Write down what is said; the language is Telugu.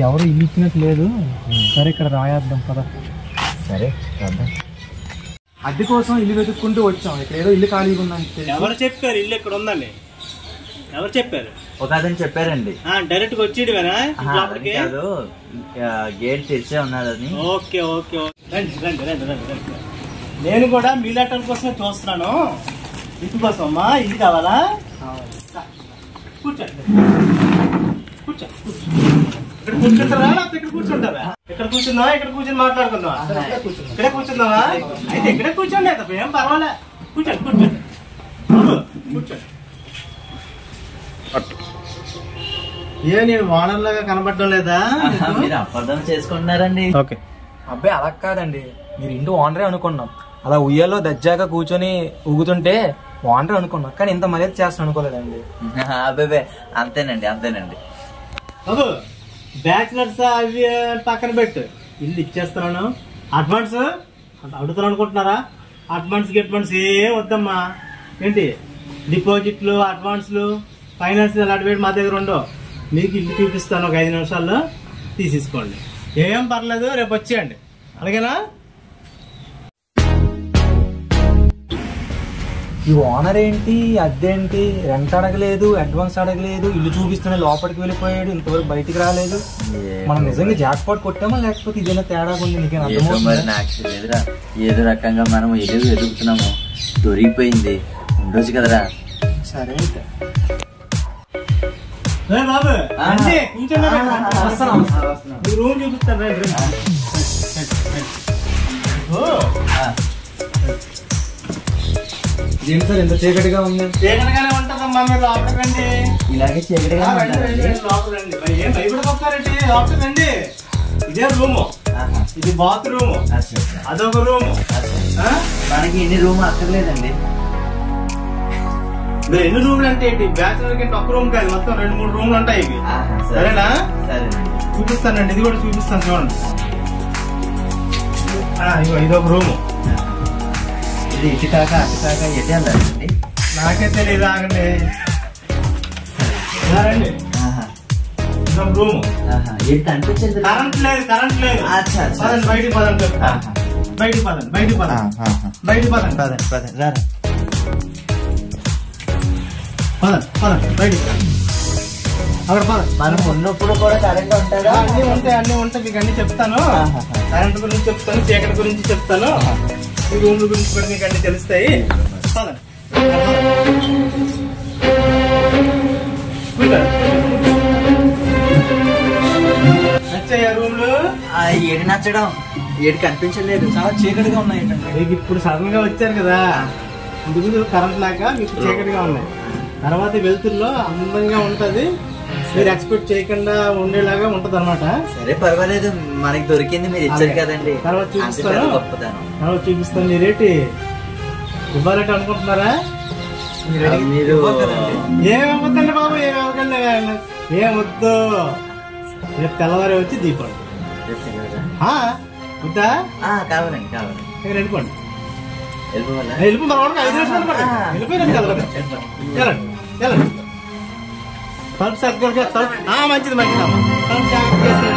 ఎవరు ఇల్లు ఇచ్చినట్టు లేదు సరే ఇక్కడ రాయేద్దాం కదా సరే చూద్దాం అద్దె కోసం ఇల్లు వెతుక్కుంటూ వచ్చాం ఇక్కడ ఏదో ఇల్లు ఖాళీగా ఉందని తెలిసి ఎవరు చెప్పారు ఇల్లు ఇక్కడ ఉందని ఎవరు చెప్పారు ఒక అతను చెప్పారండి ఆ డైరెక్ట్ గా వచ్చేయడమేనా ఆహా, లోపలికి అది కాదు ఆ, గేట్ తెరిచే ఉన్నదని ఓకే ఓకే ఓకే. రండి రండి రండి రండి రండి నేను కూడా మీ లెటర్ కోసమే చూస్తున్నాను ఇంటి కోసం అమ్మా ఇల్లు కావాలా రా. కూర్చోండి కూర్చో కూర్చో. ఇక్కడ కూర్చుంటారా లేకపోతే ఇక్కడ కూర్చుంటారా ఇక్కడ కూర్చుందా ఇక్కడ కూర్చొని మాట్లాడుకుందాం ఇక్కడే కూర్చుందామా అయితే ఇక్కడే కూర్చోండి అయితే ఏం పర్వాలే కూర్చోండి కూర్చోండి బాబు, కూర్చోండి ఏ నేను వానర్లాగా కనబడడం లేదా ఆహా, మీరు అపార్థం చేసుకుంటున్నారండి ఓకే అబ్బాయి అలా కాదండి మీరు ఇంటి ఓనరే అనుకున్నాం అలా ఉయ్యాలో దజ్జాగా కూర్చొని ఊగుతుంటే ఓనరే అనుకున్నాం కానీ ఇంత మర్యాద చేస్తాను అనుకోలేదండి అబ్బాబే అంతేనండి అంతేనండి బాబు బ్యాచిలర్స్ అవి పక్కన పెట్టు ఇల్లు ఇచ్చేస్తున్నాను అడ్వాన్స్ అంత అడుగుతాను అనుకుంటున్నారా అడ్వాన్స్ గిడ్వాన్స్ ఏం వద్దమ్మా ఏంటి డిపాజిట్లు అడ్వాన్స్లు ఫైనాన్స్ అలాంటి పెట్టి మా దగ్గర ఉండవు మీకు ఇల్లు చూపిస్తాను ఒక ఐదు నిమిషాల్లో తీసేసుకోండి ఏం పర్లేదు రేపు వచ్చేయండి అలాగేనా ఈ ఓనర్ ఏంటి అద్దెంటి రెంట్ అడగలేదు అడ్వాన్స్ అడగలేదు ఇల్లు చూపిస్తున్న లోపలికి వెళ్ళిపోయాడు ఇంతవరకు బయటికి రాలేదు మనం నిజంగా జాక్ పాట్ కొట్టామా లేకపోతే ఇదేనా తేడా ఉంది నీకేం ఏదో మరి అర్థమవుతుందా? నాకు తెలియదురా ఏదో రకంగా మనం ఎదుగు ఎదుగుతున్నాము దొరికిపోయింది ఉండొచ్చు కదరా సరే అయితే ఏ బాబు రండి, కూర్చోండి అక్కడ. వస్తున్నాం, వస్తున్నాం, వస్తున్నాం. మీ రూమ్ చూపిస్తాను రండి రండి. ఓ, ఏంటి సార్ ఎంత చీకటిగా ఉంది చీకటిగానే ఉంటదమ్మా మీరు లోపలికి రండి ఇలాగే చీకటిగా ఆ, రండి, రండి, రండి, లోపలికి రండి. మరి ఏం భయపడిపోతారండి లోపలికి రండి ఇదే రూము ఇది బాత్రూము అదొక రూము ఆ? మనకి ఇన్ని రూమ్ అక్కర్లేదండి మీరు ఎన్ని రూమ్లు అంటే ఏంటి బ్యాచులర్ కి ఒక రూమ్ కాదు మొత్తం రెండు మూడు రూమ్లు ఉంటాయి ఇవి ఆహా, సరే. సరేనా సరేనండి చూపిస్తానండి ఇది కూడా చూపిస్తాను చూడండి ఆ, ఇగో ఇదొక రూము ఇది ఇటు కాక అటు కాక ఎటు వెళ్ళాలండి నాకే తెలియదు ఆగండి ఇలా రండి ఆహా, ఇదొక రూము ఆహా. ఎటు కనిపించింది కరెంట్ లేదు కరెంట్ లేదు అచ్చా, అచ్చా. పదండి బయటికి పదండి చెప్తా ఆహా. బయటికి పదండి బయటికి పదండి ఆహా. బయటికి పదండి పదండి పదండి రారా పదండి పదండి బయటికి అక్కడ పదండి మనం ఉన్నప్పుడు కూడా కరెంట్ ఉంటుందా అన్ని ఉంటాయి అన్ని ఉంటాయి మీకు అన్ని చెప్తాను ఆహా. కరెంట్ గురించి చెప్తాను చీకటి గురించి చెప్తాను ఈ రూమ్ల గురించి కూడా మీకు అన్ని తెలుస్తాయి పదండి కూర్చోండి. నచ్చాయా రూమ్లు ఆ, ఏడు నచ్చడం ఏడు కనిపించలేదు చాలా చీకటిగా ఉన్నాయి ఏంటంటే మీకు ఇప్పుడు సడన్ గా వచ్చారు కదా ఇందుకు కరెంట్ లాక మీకు చీకటిగా ఉన్నాయి తర్వాత వెలుతుల్లో అందంగా ఉంటది మీరు ఎక్స్పెక్ట్ చేయకుండా ఉండేలాగా ఉంటది అనమాట సరే పర్వాలేదు మనకి దొరికింది మీరు ఇచ్చారు అలాగే. కదండి తర్వాత అంతే చూపిస్తాను. పెద్ద గొప్పతనం తర్వాత చూపిస్తాను మీరేంటి ఇవ్వాలంటే అనుకుంటున్నారా మీరు అడిగి- మీరు ఇవ్వరు కదండి. ఏం ఇవ్వద్దండి బాబు ఏం ఇవ్వకండి ఏం వద్దు రేపు తెల్లవారి వచ్చి దీపండి ఆ, వద్దా ఆ, కావాలండి కావాలండి ఇక్కడ వెళ్ళిపోండి వెళ్ళిపోవాలా వెళ్ళిపో మన వాడికి ఐదు నిమిషాలు పడుతుంది. వెళ్ళిపోయినండి కదా వెళ్ళండి వెళ్ళండి తలుపు సర్దుకోండి తలుపు ఆ, మంచిది మంచిది అమ్మా తలుపు జాగ్రత్తగా వేసుకోండి.